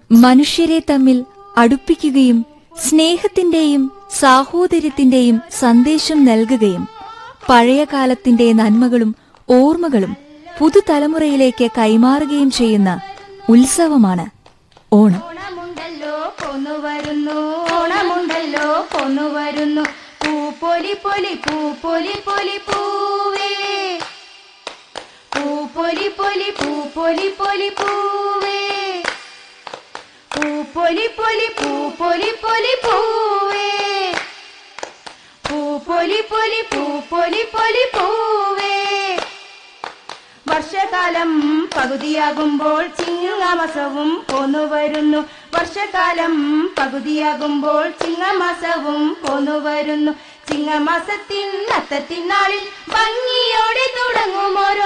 മനുഷ്യരെ തമ്മിൽ അടുപ്പിക്കുകയും സ്നേഹത്തിന്റെയും സാഹോദര്യത്തിന്റെയും സന്ദേശം നൽകുകയും പഴയ കാലത്തിന്റെ നന്മകളും ഓർമ്മകളും പുതുതലമുറയിലേക്ക് കൈമാറുകയും ചെയ്യുന്ന ഉത്സവമാണ് ഓണം ഓണമുണ്ടല്ലോ പോന്നു വരുന്നു ഓണമുണ്ടല്ലോ പോന്നു വരുന്നു പൂ പൊലി പൊലി പൂ പൊലി പൊലി പൂവേ പൂ പൊലി പൊലി പൂ പൊലി പൊലി പൂവേ പൂ പൊലി പൊലി പൂ പൊലി പൊലി പൂവേ പൂ പൊലി പൊലി പൂ പൊലി പൊലി പൂവേ വർഷകാലം പകുതിയാകുമ്പോൾ ചിങ്ങമാസവും പോന്നു വരുന്നു വർഷകാലം പകുതിയാകുമ്പോൾ ചിങ്ങമാസവും പോന്നു വരുന്നു ചിങ്ങമാസത്തിൻ അത്തത്തിനാളിൽ ഭംഗിയോടെ തുടങ്ങും ഓരോ